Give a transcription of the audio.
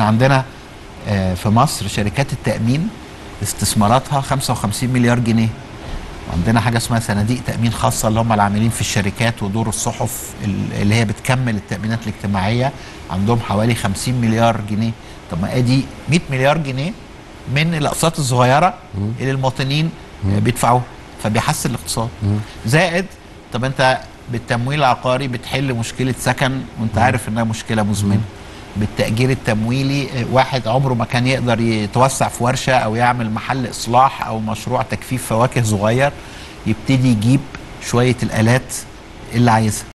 احنا عندنا آه، في مصر شركات التامين استثماراتها 55 مليار جنيه وعندنا حاجه اسمها صناديق تامين خاصه اللي هم العاملين في الشركات ودور الصحف ال- اللي هي بتكمل التامينات الاجتماعيه عندهم حوالي 50 مليار جنيه طب ما ادي 100 مليار جنيه من الاقساط الصغيره اللي المواطنين آه، بيدفعوها فبيحسن الاقتصاد زائد طب انت بالتمويل العقاري بتحل مشكله سكن وانت عارف انها مشكله مزمنه بالتأجير التمويلي آه، واحد عمره ما كان يقدر يتوسع في ورشة أو يعمل محل إصلاح أو مشروع تجفيف فواكه صغير يبتدي يجيب شوية الآلات اللي عايزها